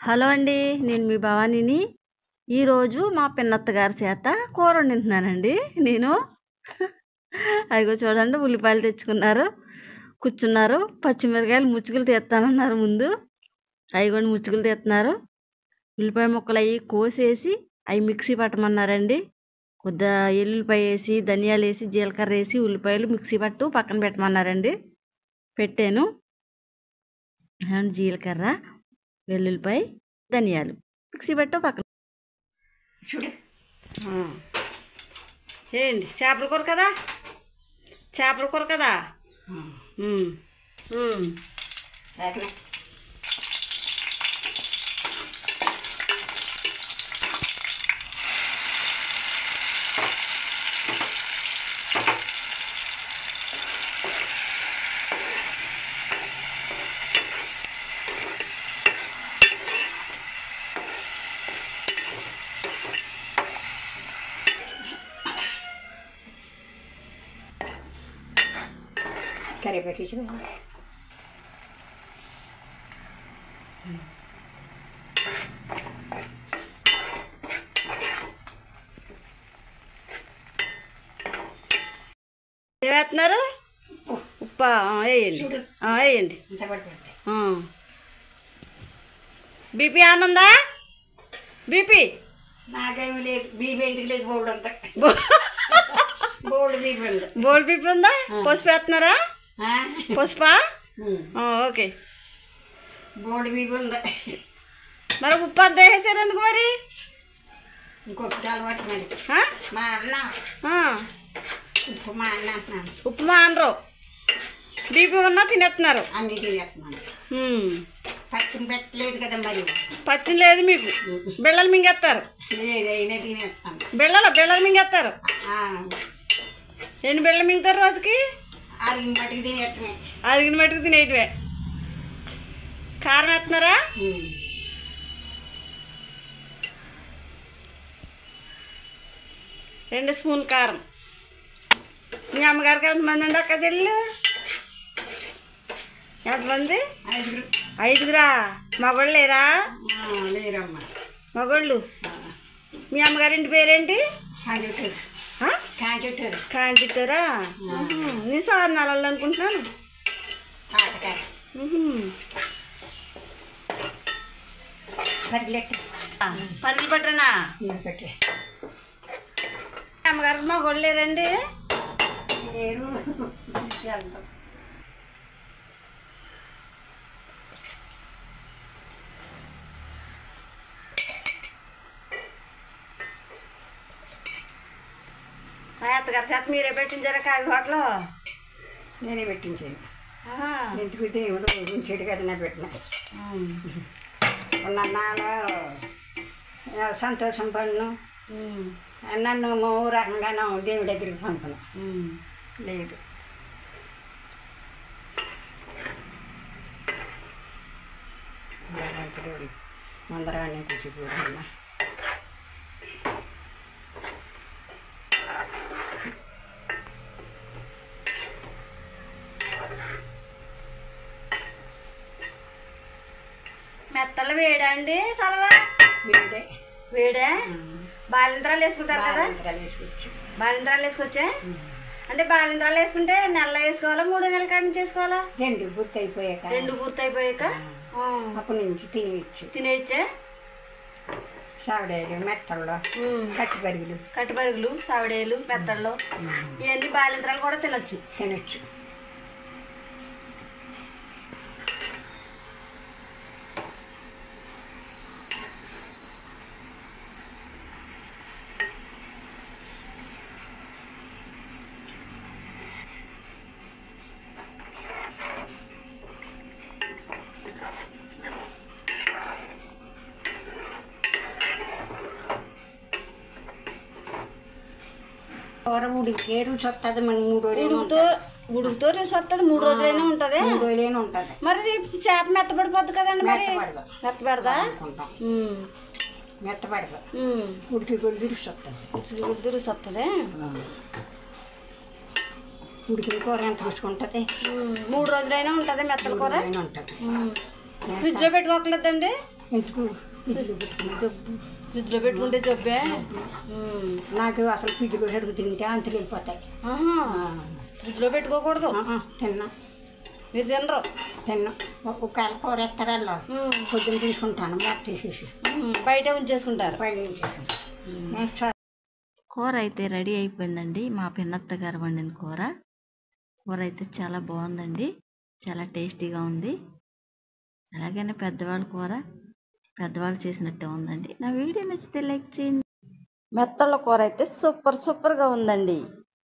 Hello అండి నేను మీ భవానీని ఈరోజు మా పిన్నత్త గారి చేత కూర వండుతున్నానండి నేను అదిగో చూడండి ఉల్లిపాయలు తెచ్చుకున్నారు కూర్చున్నారు పచ్చిమిరకాయలు ముచ్చుకులు తీస్తానన్నారు ముందు అవి కూడా ముచ్చుకులు తీస్తున్నారు ఉల్లిపాయ ముక్కలు అవి కోసేసి అవి మిక్సీ పట్టమన్నారండి కొద్దిగా ఎల్లుల్లిపాయ వేసి ధనియాలు వేసి జీలకర్ర వేసి ఉల్లిపాయలు మిక్సీ పట్టు పక్కన పెట్టమన్నారండి పెట్టాను అండ్ జీలకర్ర వెల్లుల్లిపాయ ధనియాలు మిక్సీ పట్టు పక్కన చూడు ఏంటి చేపల కూర కదా చేపల కూర కదా ఉమ్. ఉమ్. కరివేపాకు చూడు ఏం వేస్తున్నారు ఉప్ప ఆ, వేయండి ఆ, వేయండి ఆ. బీపీ ఆనందా బీపీ నాకేమి లేదు బీపీ ఎందుకు లేదు బోల్డ్ అంతా బోల్డ్ బీపీ ఉంది బోల్ బీపీ ఉందా పసుపు వేస్తున్నారా ఆ? పసుపా ఉమ్. ఆ, ఓకే బోల్డ్ బీపీ ఉంది మరి ఉప్పు అంత వేసారు ఎందుకు మరి ఇంకొకటి అలవాటు మరి ఆ? మా అన్న ఆ, ఉప్పు మా అన్న అంటున్నాను ఉప్మా అనరు బీపీ ఉన్నా తినేస్తున్నారు అన్ని తినేస్తున్నాను ఉమ్. పక్కన పెట్టలేదు కదా మరి పచ్చి లేదు మీకు బిళ్ళలు మింగేస్తారు ఏదైనా తినేస్తాను బిళ్ళలు బిళ్ళలు మింగేస్తారు ఆ, ఎన్ని బిళ్ళలు మింగుతారు రోజుకి అరిగిన మట్టుకు తినేస్తామే అరిగిన మట్టుకు తినేటివే కారం వేస్తున్నారా ఉమ్. రెండు స్పూన్ కారం మీ అమ్మగారికి ఎంతమంది అండి అక్క చెల్లెలు ఎంతమంది ఐదుగురు ఐదుగురా మగోళ్ళు లేరా ఆ, లేరమ్మా మగోళ్ళు మీ అమ్మగారింటి పేరేంటి కాంచెట్టారు ఆ? కాంచెట్టారు కాంచిట్టారా నీ సార్ నల్లలు అనుకుంటున్నాను తాటకాయ ఉహు. పర్లెట్ పల్లి పట్టనా పెట్టే అమ్మగారికి మగోళ్ళు లేరండి లేరు వెళ్తాం మా అత్తగారి చేత మీరే పెట్టించారా కావి హోటల్ నేనే పెట్టించాను ఇంటికి దేవుడు చెడు కట్టినా పెట్టిన ఉన్నాను సంతోషం పన్ను నన్ను ఓ రకంగానూ దేవుడి దగ్గరికి పంపను లేదు భగవంతుడు ముందరాన్ని కూర్చిపోతున్నా మెత్తలు వేడా అండి సలవా వీడే వేడా బాలింత్రాలు వేసుకుంటారు కదా బాలింతరాలు వేసుకొచ్చు బాలింత్రాలు వేసుకొచ్చా అంటే బాలింత్రాలు వేసుకుంటే నెల వేసుకోవాలా మూడు నెలల కాడి నుంచి వేసుకోవాలా రెండు పూర్తి అయిపోయాక రెండు పూర్తయిపోయాక ఆ, అప్పటి నుంచి తినచ్చు తినేయచ్చా సావిడేలు మెత్తల్లో కట్టి పరుగులు కట్టుబరుగులు సావిడేలు మెత్తళ్ళు ఇవన్నీ బాలింత్రాలు కూడా తినొచ్చు తినచ్చు కూర ఉడికే రుచి వస్తుంది మన మూడు రోజులు ఉడుకుతో ఉడుకుతో రుచి వస్తుంది మూడు రోజులైనా ఉంటుంది మూడు రోజులైనా ఉంటుంది మరి ఇది చేప మెత్తపడిపోద్ది కదండి మరి మెత్తపడదు. మెత్తపడదా అనుకుంటాం ఉమ్, మెత్తపడదు ఉమ్. ఉడికి కొద్ది రుచి వస్తుంది ఉడికి రుచి వస్తుంది ఉడికిన కూర ఎంత రుచుకుంటుంది ఉమ్, మూడు రోజులైనా ఉంటుంది మెత్తల కూర అయినా ఉంటుంది ఉమ్. ఫ్రిడ్జ్లో పెట్టుకోకలేదండి ఎందుకు ఫ్రిడ్జ్లో పెట్టుకున్నా జబ్బు ఫ్రిడ్జ్లో పెట్టుకుంటే జబ్బే ఉమ్. నాకు అసలు ఫ్రిడ్జ్లో సరుకు తింటే అంతలు వెళ్ళిపోతాయి ఆహా. ఫ్రిడ్జ్లో పెట్టుకోకూడదు ఆహా, తిన్నా మీరు తినరు తిన్నా ఒక్కొక్కవేళ కూర ఎత్తారల్లో ఉమ్. పొద్దున్న తీసుకుంటాను మొత్తం తీసేసి ఉమ్. బయట ఉంచేసుకుంటారు పైన ఉంచేసాను. నెక్స్ట్ కూర అయితే రెడీ అయిపోయిందండి మా పిన్నత్త గారు వండిన కూర కూర అయితే చాలా బాగుందండి చాలా టేస్టీగా ఉంది అలాగనే పెద్దవాళ్ళ కూర పెద్దవాళ్ళు చేసినట్టే ఉందండి నా వీడియో నచ్చితే లైక్ చేయండి మెత్తళ్ళ కూర అయితే సూపర్ సూపర్గా ఉందండి